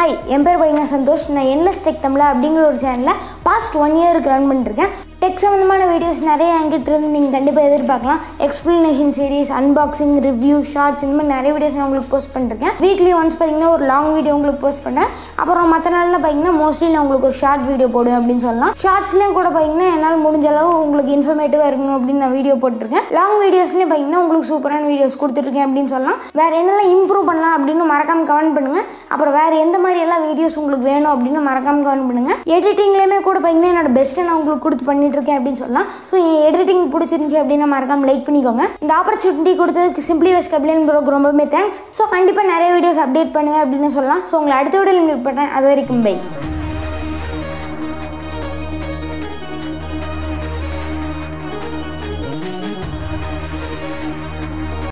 hi என் பேர் பையனா சந்தோஷ் நான் என்லெஸ் டெக் தமிழா அப்படிங்கிற ஒரு சேனலில் பாஸ்ட் ஒன் இயருக்கு ரன் பண்ணிருக்கேன் டெக் சம்மந்தமான வீடியோஸ் நிறைய என்கிட்ட இருந்து நீங்கள் கண்டிப்பாக எதிர்பார்க்கலாம் explanation series unboxing review shorts இந்த மாதிரி நிறைய வீடியோஸ் நான் உங்களுக்கு போஸ்ட் பண்ணிருக்கேன் வீக்லி ஒன்ஸ் பார்த்தீங்கன்னா ஒரு லாங் வீடியோ உங்களுக்கு போஸ்ட் பண்ணேன் அப்புறம் மற்ற நாளில் பார்த்தீங்கன்னா மோஸ்ட்லி நான் உங்களுக்கு ஒரு ஷார்ட் வீடியோ போடுவேன் அப்படின்னு சொல்லலாம் ஷார்ட்ஸ்லேயும் கூட பார்த்தீங்கன்னா என்னால் முடிஞ்ச அளவு உங்களுக்கு இன்ஃபர்மேட்டிவாக இருக்கணும் அப்படின்னு நான் வீடியோ போட்டிருக்கேன் லாங் வீடியோஸ்லேயும் பார்த்தீங்கன்னா உங்களுக்கு சூப்பரான வீடியோஸ் கொடுத்துருக்கேன் அப்படின்னு சொல்லலாம் வேறு என்னெல்லாம் இம்ப்ரூவ் பண்ணலாம் அப்படின்னு மறக்காம கமெண்ட் பண்ணுங்கள் அப்புறம் வேறு எந்த மாதிரி எல்லாம் வீடியோஸ் உங்களுக்கு வேணும் அப்படின்னு மறக்காம கமெண்ட் பண்ணுங்கள் எடிட்டிங்லேயுமே கூட பார்த்தீங்கன்னா என்னோட பெஸ்ட்டை நான் உங்களுக்கு கொடுத்து பண்ணிட்டு இருக்கேன் அப்படின்னு சொல்லலாம் ஸோ என் எடிட்டிங் பிடிச்சிருந்துச்சி அப்படின்னு மறக்காம லைக் பண்ணிக்கோங்க இந்த ஆப்பர்ச்சுனிட்டி கொடுத்ததுக்கு சிம்பிளி வெஸ் கபிலன் ப்ரோக்கு ரொம்பவே தேங்க்ஸ் ஸோ கண்டிப்பாக நிறைய வீடியோஸ் அப்டேட் பண்ணுவேன் அப்படின்னு சொல்லலாம் ஸோ உங்களை அடுத்த வீடியோவில் மீட் பண்ணுறேன் அது வரைக்கும் பை